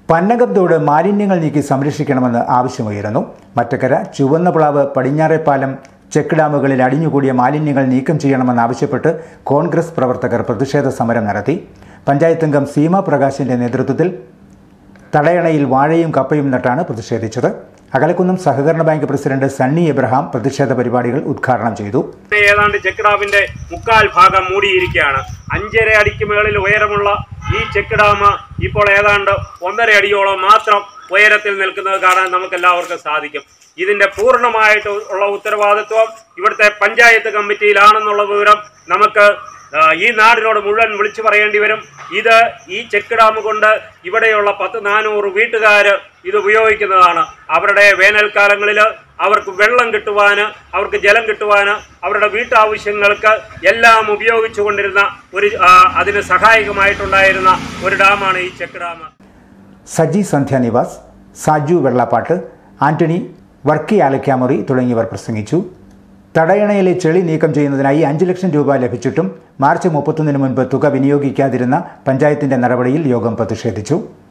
പന്നകം തോട് മാലിന്യങ്ങൾ നീക്കി സംരക്ഷിക്കണമെന്ന് ആവശ്യമുയരുന്നു മറ്റക്കര ചുവന്ന പ്ലാവ് പടിഞ്ഞാറേപ്പാലം ചെക്ക് ഡാമുകളിൽ അടിഞ്ഞുകൂടിയ മാലിന്യങ്ങൾ നീക്കം ചെയ്യണമെന്നാവശ്യപ്പെട്ട് കോൺഗ്രസ് പ്രവർത്തകർ പ്രതിഷേധ സമരം നടത്തി പഞ്ചായത്ത് അംഗം സീമ പ്രകാശിന്റെ നേതൃത്വത്തിൽ തടയണയിൽ വാഴയും കപ്പയും നട്ടാണ് പ്രതിഷേധിച്ചത് അകലക്കുന്നം സഹകരണ ബാങ്ക് പ്രസിഡന്റ് സണ്ണി എബ്രഹാം പ്രതിഷേധ പരിപാടികൾ ഉദ്ഘാടനം ചെയ്തു ഏതാണ്ട് ചെക്ക് ഡാമിന്റെ മുക്കാൽ ഭാഗം മൂടിയിരിക്കുകയാണ് അഞ്ചര അടിക്ക് മുകളിൽ ഉയരമുള്ള ഈ ചെക്ക് ഡാം ഇപ്പോൾ ഏതാണ്ട് ഒന്നര അടിയോളം മാത്രം ഉയരത്തിൽ നിൽക്കുന്നത് കാണാൻ നമുക്ക് എല്ലാവർക്കും സാധിക്കും ഇതിന്റെ പൂർണ്ണമായിട്ട് ഉള്ള ഉത്തരവാദിത്വം ഇവിടുത്തെ പഞ്ചായത്ത് കമ്മിറ്റിയിലാണെന്നുള്ള വിവരം നമുക്ക് ആ, ഈ നാടിനോട് മുഴുവൻ വിളിച്ചു പറയേണ്ടി വരും ഇത് ഈ ചെക്ക് ഡാം കൊണ്ട് ഇവിടെയുള്ള പത്ത് നാനൂറ് വീട്ടുകാർ ഇത് ഉപയോഗിക്കുന്നതാണ് അവരുടെ വേനൽക്കാലങ്ങളിൽ അവർക്ക് വെള്ളം കിട്ടുവാന് അവർക്ക് ജലം കിട്ടുവാന് അവരുടെ വീട്ടാവശ്യങ്ങൾക്ക് എല്ലാം ഉപയോഗിച്ചു കൊണ്ടിരുന്ന ഒരു ആ, അതിന് സഹായകമായിട്ടുണ്ടായിരുന്ന ഒരു ഡാമാണ് ഈ ചെക്ക് ഡാം സജി സന്ധ്യ നിവാസ് സാജു വെള്ളപ്പാട്ട് ആന്റണി വർക്കി ആലക്കാമുറി തുടങ്ങിയവർ പ്രസംഗിച്ചു തടയണയിലെ ചെളി നീക്കം ചെയ്യുന്നതിനായി അഞ്ച് ലക്ഷം രൂപ ലഭിച്ചിട്ടും മാർച്ച് മുപ്പത്തൊന്നിന് മുൻപ് തുക വിനിയോഗിക്കാതിരുന്ന പഞ്ചായത്തിന്റെ നടപടിയിൽ യോഗം പ്രതിഷേധിച്ചു